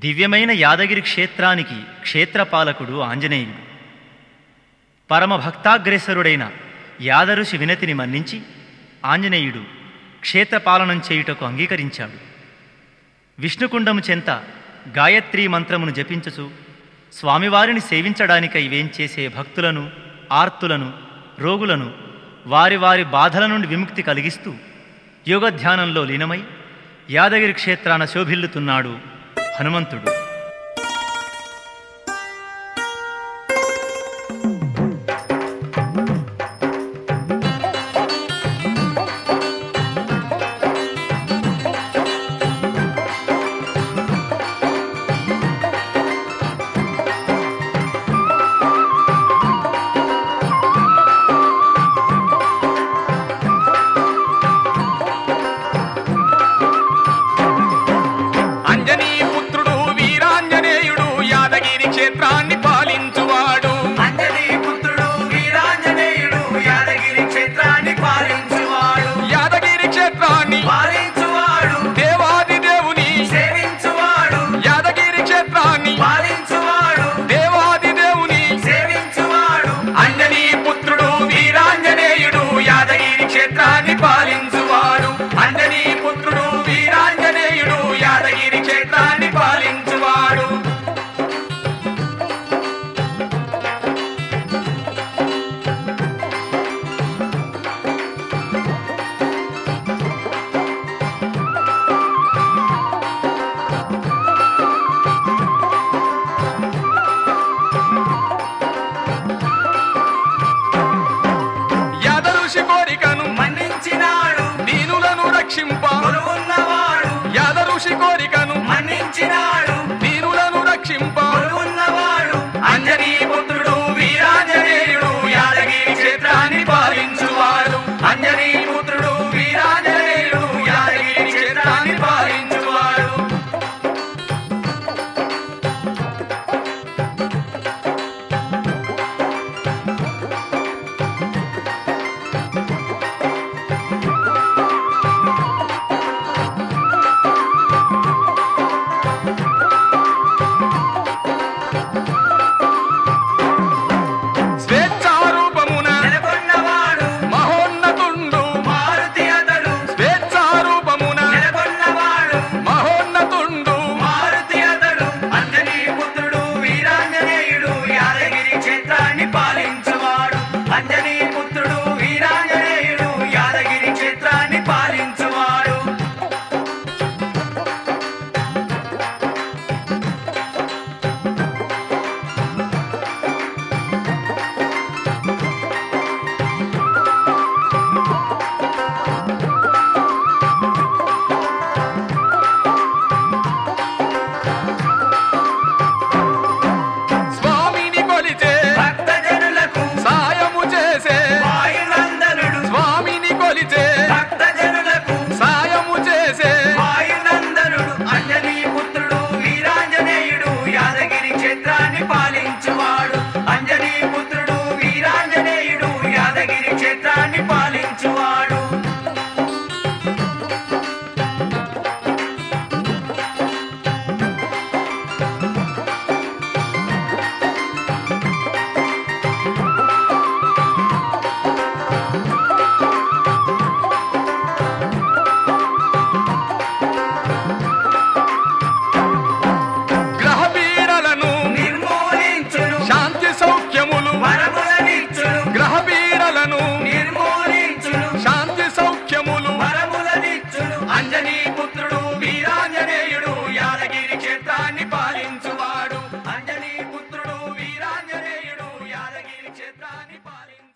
దివ్యమైన యాదగిరి క్షేత్రానికి క్షేత్రపాలకుడు ఆంజనేయుడు పరమ భక్తాగ్రేసరుడైన యాదఋషి వినతిని మన్నించి ఆంజనేయుడు క్షేత్రపాలనం చేయుటకు అంగీకరించాడు విష్ణుకుండము చెంత గాయత్రీ మంత్రమును జపించుచు స్వామివారిని సేవించడానికై వేంచేసే భక్తులను ఆర్తులను రోగులను వారి వారి బాధల నుండి విముక్తి కలిగిస్తూ యోగధ్యానంలో లీనమై యాదగిరి క్షేత్రాన శోభిల్లుతున్నాడు హనుమంతుడు అంజనీ పుత్రుడు వీరాంజనేయుడు యాదగిరి క్షేత్రాన్ని పాలించువాడు అంజనీ పుత్రుడు వీరాంజనేయుడు యాదగిరి క్షేత్రాన్ని పాలించువాడు యాదగిరి క్షేత్రాన్ని పాలించువాడు దేవాది దేవుని సేవించువాడు యాదగిరి క్షేత్రాన్ని పాలించువాడు దేవాది దేవుని సేవించువాడు అంజనీ పుత్రుడు వీరాంజనేయుడు యాదగిరి క్షేత్రాన్ని పాలించువాడు అంజనీ పుత్రుడు వీరాంజనేయుడు యాదగిరి క్షేత్రాన్ని పాలించువాడు యాదఋషి కోరికను మన్నించినాడు దీనులను రక్షింప కొలువున్నవాడు యాదఋషి కోరికను మన్నించినాడు దీనులను రక్షింప కొలువున్నవాడు అంజనీ పుత్రుడు వీరాంజనేయుడు యాదగిరి క్షేత్రాన్ని పాలించువాడు అంజనీ పుత్రుడు వీరాంజనేయుడు యాదగిరి క్షేత్రాన్ని పాలించువాడు స్వేచ్ఛారూపమున నెలకొన్నవాడు మహోన్నతుండు మారుతి అతడు స్వేచ్ఛారూపమున నెలకొన్నవాడు మహోన్నతుండు మారుతి అతడు అంజనీ పుత్రుడు వీరాంజనేయుడు యాదగిరి క్షేత్రాన్ని పాలించువాడు అంజనీ పుత్రుడు వీరాంజనేయుడు యాదగిరి క్షేత్రాన్ని పాలించువాడు స్వామిని కొలిచే భక్తజనులకు సాయము చేసే వాయునందనుడు స్వామిని కొలిచే భక్తజనులకు సాయము చేసే వాయునందనుడు అంజనీ పుత్రుడు వీరాంజనేయుడు యాదగిరి క్షేత్రాన్ని పాలించువాడు అంజనీ పుత్రుడు వీరాంజనేయుడు యాదగిరి క్షేత్రాన్ని పాలించువాడు గ్రహ పీడలను నిర్మూలించును శాంతి సౌఖ్యములు వరములనిచ్చును గ్రహ పీడలను నిర్మూలించును శాంతి సౌఖ్యములు వరములనిచ్చును అంజనీ పుత్రుడు వీరాంజనేయుడు యాదగిరి క్షేత్రాన్ని పాలించువాడు అంజనీ పుత్రుడు వీరాంజనేయుడు యాదగిరి క్షేత్రాన్ని పాలించు